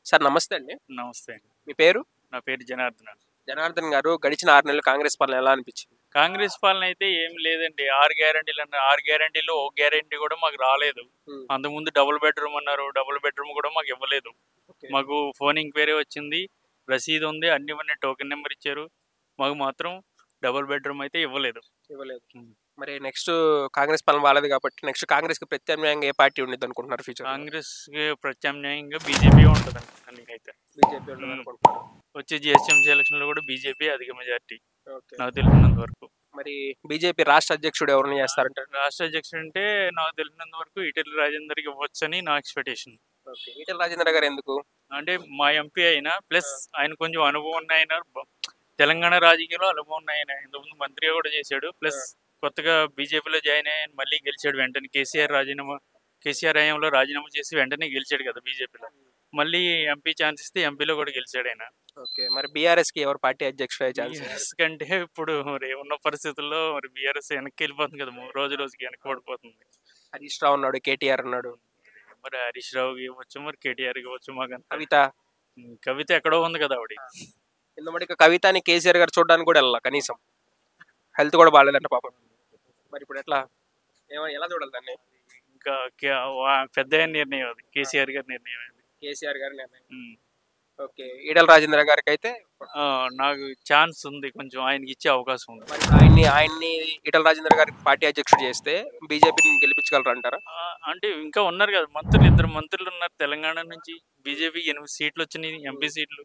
Sir నమస్తే అండి నమస్తే అండి మీ పేరు నా పేరు జనార్దన్ జనార్దన్ గారు గడిచిన ఆరు నెలలు కాంగ్రెస్ పాలన ఎలా అనిపించింది కాంగ్రెస్ పాలన అయితే ఏం లేదండి ఆరు గ్యారంటీలు అన్నారు ఆరు గ్యారంటీలో ఒక గ్యారంటీ కూడా మాకు రాలేదు Hmm. అంతకుముందు డబుల్ బెడ్రూమ్ అన్నారు డబుల్ బెడ్రూమ్ కూడా మాకు ఇవ్వలేదు Okay. మాకు ఫోన్ ఎంక్వైరీ వచ్చింది రసీదు ఉంది అన్ని ఇవన్నీ టోకెన్ నెంబర్ ఇచ్చారు మాకు మాత్రం డబుల్ బెడ్రూమ్ అయితే ఇవ్వలేదు ఇవ్వలేదు Hmm. మరి నెక్స్ట్ కాంగ్రెస్ పాలన బాగాలేదు కాబట్టి నెక్స్ట్ కాంగ్రెస్ కి ప్రత్యామ్నాయంగా ఏ పార్టీ ఉండేది అనుకుంటున్నారు ఫ్యూచర్ కాంగ్రెస్ ప్రత్యామ్నాయంగా బీజేపీ ఉంటుంది అయితే బీజేపీ ఉండదు అనుకుంటున్నారు వచ్చే జిహెచ్ఎంసీ ఎలక్షన్ లో కూడా బీజేపీ అధిక మెజార్టీ ఓకే నాకు తెలిసినంత వరకు మరి బీజేపీ రాష్ట్ర అధ్యక్షుడు ఎవరిని చేస్తారంటారు రాష్ట్ర అధ్యక్షుడు అంటే నాకు తెలిసినంత వరకు ఈటెల రాజేందర్కి ఇవ్వచ్చని నా ఎక్స్పెక్టేషన్ ఓకే ఈటెల రాజేంద్ర గారు ఎందుకు అంటే మా ఎంపీ అయినా ప్లస్ ఆయన కొంచెం అనుభవం ఉన్న ఆయన బ- తెలంగాణ రాజకీయాల్లో అనుభవం ఉన్న ఆయన ఇంతకుముందు మంత్రిగా కూడా చేశాడు ప్లస్ కొత్తగా బీజేపీలో జాయిన్ అయ్యి మళ్ళీ గెలిచాడు వెంటనే కేసీఆర్ రాజీనామా కేసీఆర్ హయాంలో రాజీనామా చేసి వెంటనే గెలిచాడు కదా బీజేపీలో మళ్ళీ ఎంపీ ఛాన్స్ ఇస్తే ఎంపీలో కూడా గెలిచాడు ఆయన ఓకే మరి బీఆర్ఎస్ కి ఎవరు పార్టీ అధ్యక్షుడు అయ్యే ఛాన్స్ బీఆర్ఎస్ కంటే ఇప్పుడు మరి ఉన్న పరిస్థితుల్లో మరి బీఆర్ఎస్ వెనక్కి వెళ్ళిపోతుంది కదా మూ- రోజు రోజుకి వెనక్కి పడిపోతుంది హరీష్ రావు ఉన్నాడు కేటీఆర్ ఉన్నాడు మరి హరీష్ రావుకి ఇవ్వచ్చు మరి కేటీఆర్కి ఇవ్వచ్చు మాకు అంత కవిత కవిత ఎక్కడో ఉంది కదా ఆవిడ కింద మటుకు కవితని కేసీఆర్ గారు చూడడానికి కూడా వెళ్ళాల కనీసం హెల్త్ కూడా బాగాలేదంట పాపం మరి ఇప్పుడు ఎట్లా ఏమో ఎలా చూడాలి దాన్ని ఇంకా కే- వా- పెద్ద ఆయన నిర్ణయం అది కేసీఆర్ గారి నిర్ణయం అది కేసీఆర్ గారి నిర్ణయం ఉమ్. ఓకే ఈడల రాజేంద్ర గారికి అయితే ఆ, నాకు ఛాన్స్ ఉంది కొంచెం ఆయనకి ఇచ్చే అవకాశం ఉంది మరి ఇప్పుడు ఆయన్ని ఆయన్ని ఈటల రాజేంద్ర గారికి పార్టీ అధ్యక్షుడు చేస్తే బీజేపీని గెలిపించగలరు అంటారా ఆ, అంటే ఇంకా ఉన్నారు కదా మంత్రులు ఇద్దరు మంత్రులు ఉన్నారు తెలంగాణ నుంచి బీజేపీకి ఎనిమిది సీట్లు వచ్చినాయి ఎంపీ సీట్లు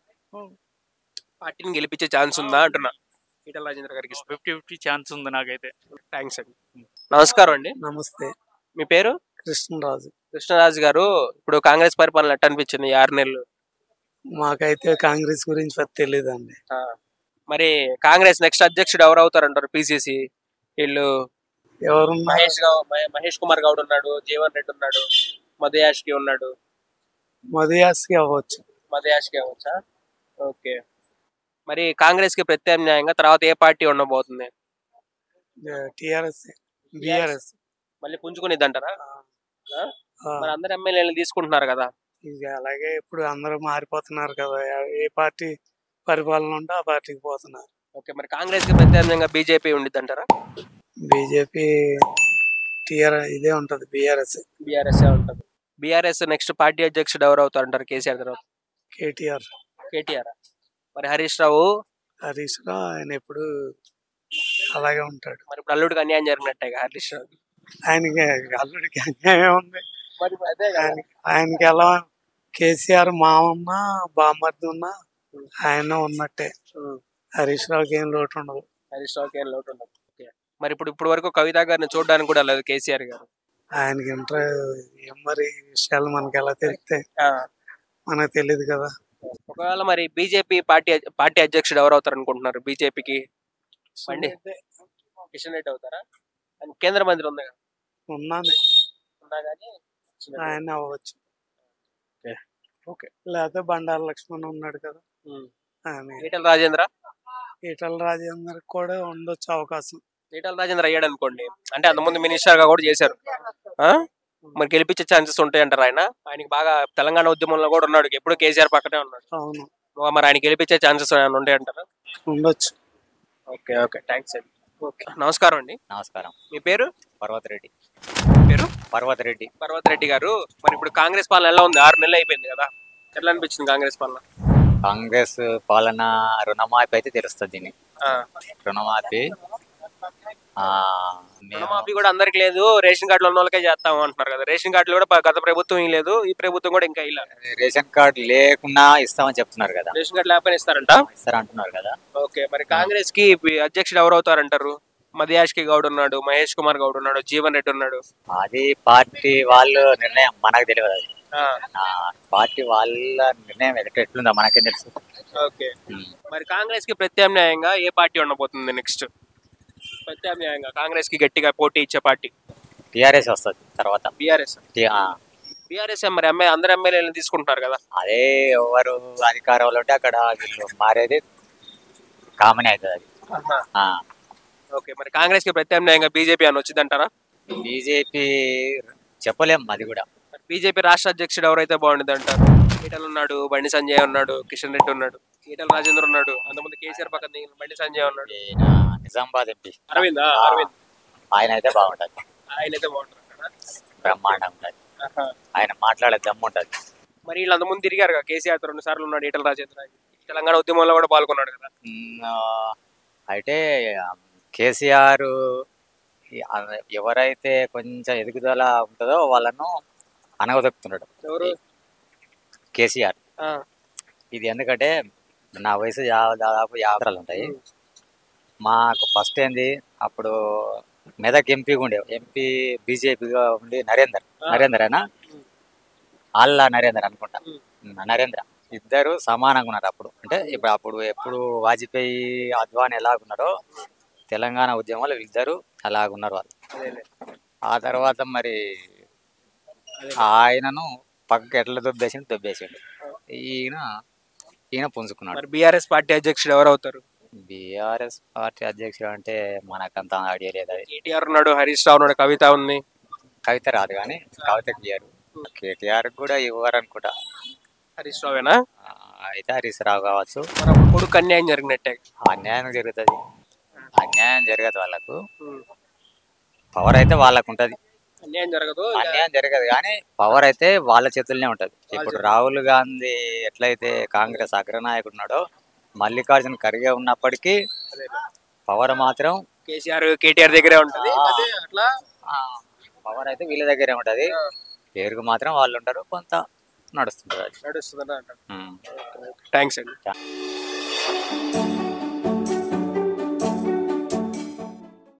పార్టీని గెలిపించే ఛాన్స్ ఉందా అంటున్నా ఈటల రాజేంద్ర గారికి ఫిఫ్టీ ఫిఫ్టీ ఛాన్స్ ఉంది నాకైతే థ్యాంక్స్ అండి నమస్కారం అండి నమస్తే మీ పేరు కృష్ణరాజు కృష్ణరాజు గారు ఇప్పుడు కాంగ్రెస్ పరిపాలన ఎట్ట అనిపించింది ఈ ఆరు నెలలు మాకైతే కాంగ్రెస్ గురించి పెద్ద తెలియదండి ఆ, మరి కాంగ్రెస్ నెక్స్ట్ అధ్యక్షుడు ఎవరు అవుతారంటారు పిసిసి వీళ్ళు ఎవరున్నా మహేష్ గౌ- మహే- మహేష్ కుమార్ గౌడ్ ఉన్నాడు జీవన్ రెడ్డి ఉన్నాడు మధుయాష్కి ఉన్నాడు మధుయాస్కి అవ్వచ్చు మధుయాష్కి అవ్వచ్చా ఓకే మరి కాంగ్రెస్ కి ప్రత్యామ్నాయంగా తర్వాత ఏ పార్టీ ఉండబోతుంది టిఆర్ఎస్ బిఆర్ఎస్ మళ్ళీ పుంజుకునేది అంటారా మరి అందరు ఎమ్మెల్యేలు తీసుకుంటున్నారు కదా ఇక అలాగే ఇప్పుడు అందరూ మారిపోతున్నారు కదా ఏ పార్టీ పరిపాలన ఉంటే ఆ పార్టీకి పోతున్నారు ఓకే మరి కాంగ్రెస్ కి ప్రత్యామ్నాయంగా బీజేపీ ఉండిద్ది అంటారా బీజేపీ టిఆర్ ఇదే ఉంటది బిఆర్ఎస్ బీఆర్ఎస్ ఉంటుంది బీఆర్ఎస్ నెక్స్ట్ పార్టీ అధ్యక్షుడు ఎవరు అవుతారు అంటారు కేసీఆర్ తర్వాత కేటీఆర్ కేటీఆర్ మరి హరీష్ రావు హరీష్ రావు ఆయన ఎప్పుడు అలాగే ఉంటాడు మరి ఇప్పుడు అల్లుడికి అన్యాయం జరిగినట్టే హరీష్ రావు ఆయనకి అల్లుడికి అన్యాయం ఉంది మరి అదే ఆయనకి ఆయనకి ఎలా కేసీఆర్ మామన్న బామ్మర్ది ఉన్నా ఆయన ఉన్నట్టే హరీష్ రావుకి ఏం లోటు ఉండదు హరీష్ రావుకి ఏం లోటు ఉండదు ఓకే మరి ఇప్పుడు ఇప్పుడు వరకు కవిత గారిని చూడడానికి కూడా లేదు కేసీఆర్ గారు ఆయనకి ఇంటర్ ఏం మరి ఈ విషయాలు మనకి ఎలా తెలుస్తాయి మనకు తెలియదు కదా ఒకవేళ మరి బీజేపీ పార్టీ పార్టీ అధ్యక్షుడు ఎవరు అవుతారు అనుకుంటున్నారు బీజేపీకి బండి కిషన్ రెడ్డి అవుతారా ఆయన కేంద్ర మంత్రి ఉంది కదా ఉన్నాను ఉన్నా కానీ కిషన్ రెడ్డి. ఆయన అవ్వచ్చు ఓకే లేకపోతే బండారు లక్ష్మణ్ ఉన్నాడు కదా ఉమ్. ఆయన ఈటల రాజేంద్ర ఈటల రాజేందర్ కూడా ఉండొచ్చు అవకాశం ఈటల రాజేంద్ర అయ్యాడు అనుకోండి అంటే అంతకుముందు మినిస్టర్ గా కూడా చేశారు ఆ? మరి గెలిపించే ఛాన్సెస్ ఉంటాయి అంటారు ఆయన ఆయనకి బాగా తెలంగాణ ఉద్యమంలో కూడా ఉన్నాడు ఎప్పుడు కేసీఆర్ పక్కనే ఉన్నాడు అవును మరి ఆయన గెలిపించే ఛాన్సెస్ ఏమైనా ఉంటాయి అంటారా ఉండొచ్చు ఓకే ఓకే థ్యాంక్స్ అండి ఓకే నమస్కారం అండి నమస్కారం మీ పేరు పర్వత్ రెడ్డి మీ పేరు పర్వత్ రెడ్డి పర్వత్ రెడ్డి గారు మరి ఇప్పుడు కాంగ్రెస్ పాలన ఎలా ఉంది ఆరు నెలలు అయిపోయింది కదా ఎట్లా అనిపించింది కాంగ్రెస్ పాలన కాంగ్రెస్ పాలన రుణమాఫీ అయితే తెలుస్తుంది దీన్ని ఆ, రుణమాఫీ ఆ, మేము- రుణమాఫీ కూడా అందరికి లేదు రేషన్ కార్డులు ఉన్న వాళ్ళకే చేస్తాము అంటున్నారు కదా రేషన్ కార్డులు కూడా ప- గత ప్రభుత్వం ఏం లేదు ఈ ప్రభుత్వం కూడా ఇంకా ఇలా రేషన్ కార్డు లేకున్నా ఇస్తామని చెప్తున్నారు కదా రేషన్ కార్డు లేకపోయినా ఇస్తారంట ఇస్తారు అంటున్నారు కదా ఓకే మరి కాంగ్రెస్ కి పి- అధ్యక్షుడు ఎవరు అవుతారంటారు మధుయాష్ కి గౌడ్ ఉన్నాడు మహేష్ కుమార్ గౌడ్ ఉన్నాడు జీవన్ రెడ్డి ఉన్నాడు అది పార్టీ వాళ్ళు నిర్ణయం మనకు తెలియదు అది ఆ, ఆ, పార్టీ వాళ్ళ నిర్ణయం ఎట్లా ఎట్లుందో మనకేం తెలుసు ఓకే ఉమ్. మరి కాంగ్రెస్ కి ప్రత్యామ్నాయంగా ఏ పార్టీ ఉండబోతుంది నెక్స్ట్ ప్రత్యామ్నాయంగా కాంగ్రెస్ కి గట్టిగా పోటీ ఇచ్చే పార్టీ టిఆర్ఎస్ వస్తుంది తర్వాత బీఆర్ఎస్ టి- ఆ, బీఆర్ఎస్ మరి ఎమ్మె అందరు ఎమ్మెల్యేలు తీసుకుంటున్నారు కదా అదే ఎవరు అధికారంలో ఉంటే అక్కడ వీళ్ళు మారేది కామన్ అవుతుంది అది ఆ, ఓకే మరి కాంగ్రెస్ కి ప్రత్యామ్నాయంగా బీజేపీ అని వచ్చిందంటారా బీజేపీ చెప్పలేం అది కూడా బీజేపీ రాష్ట్ర అధ్యక్షుడు ఎవరైతే బాగుండేది అంటారు ఈటల ఉన్నాడు బండి సంజయ్ ఉన్నాడు కిషన్ రెడ్డి ఉన్నాడు ఈటల రాజేంద్ర ఉన్నాడు అంతకుముందు కేసీఆర్ పక్కన దిగిన బండి సంజయ్ ఉన్నాడు ఈయన నిజామాబాద్ ఎంపీ అరవింద్ ఆ, అరవింద్ ఆయన అయితే బాగుంటది ఆయన అయితే బాగుంటారు కదా బ్రహ్మాండం ఉంటది ఆహా. ఆయన మాట్లాడే దమ్ము ఉంటది మరి వీళ్ళు అంతకుముందు తిరిగారు కదా కేసీఆర్ తో రెండు సార్లు ఉన్నాడు ఈటల రాజేంద్ర తెలంగాణ ఉద్యమంలో కూడా పాల్గొన్నాడు కదా ఉమ్, ఆ, అయితే కేసీఆర్ ఎవరైతే కొంచెం ఎదుగుదల ఉంటుందో వాళ్ళను అనగదొక్కుతున్నాడు ఎవరు కేసీఆర్ ఆ, ఇది ఎందుకంటే నా వయసు యా- దాదాపు యాభై ఉంటాయి మాకు ఫస్ట్ ఏంది అప్పుడు మెదక్ ఎంపీగా ఉండే ఎంపీ బీజేపీగా ఉండి నరేందర్ నరేందర్ అయినా ఆల్లా నరేందర్ అనుకుంటా ఉమ్. ఉమ్, నరేంద్ర ఇద్దరు సమానంగా ఉన్నారు అప్పుడు అంటే ఇప్పుడు అప్పుడు ఎప్పుడు వాజ్పేయి అద్వాని ఎలాగున్నారో తెలంగాణ ఉద్యమంలో ఇద్దరు అలాగున్నారు వాళ్ళు అదేలే. ఆ తర్వాత మరి అదే. ఆయనను పక్కకి ఎట్లా దొబ్బేసిండు దొబ్బేసిండు ఈయన ఈయన పుంజుకున్నాడు మరి బీఆర్ఎస్ పార్టీ అధ్యక్షుడు ఎవరు అవుతారు బీఆర్ఎస్ పార్టీ అధ్యక్షుడు అంటే మనకంత ఐడియా లేదు అది కేటీఆర్ ఉన్నాడు హరీష్ రావు ఉన్నాడు కవిత ఉంది కవిత రాదు కానీ కవితకి ఇయ్యారు కేటీఆర్ కూడా ఇవ్వరు అనుకుంటా హరీష్ రావేనా ఆ, అయితే హరీష్ రావు కావచ్చు మన కొడుకు అన్యాయం జరిగినట్టే అన్యాయం జరుగుతుంది అన్యాయం జరగదు వాళ్ళకు ఉమ్. పవర్ అయితే వాళ్ళకు ఉంటది అన్యాయం జరగదు అన్యాయం జరగదు కానీ పవర్ అయితే వాళ్ళ చేతుల్లోనే ఉంటది ఇప్పుడు రాహుల్ గాంధీ ఎట్లయితే కాంగ్రెస్ అగ్రనాయకుడు ఉన్నాడో మల్లికార్జున ఖర్గే ఉన్నప్పటికీ పవర్ మాత్రం కేసీఆర్ కేటీఆర్ దగ్గరే ఉంటది ఆ. అదే అట్లా పవర్ అయితే వీళ్ళ దగ్గరే ఉంటది పేరుకు మాత్రం వాళ్ళు ఉంటారు కొంత నడుస్తుంటది అది నడుస్తుందని అంటారు ఉమ్. థ్యాంక్స్ అండి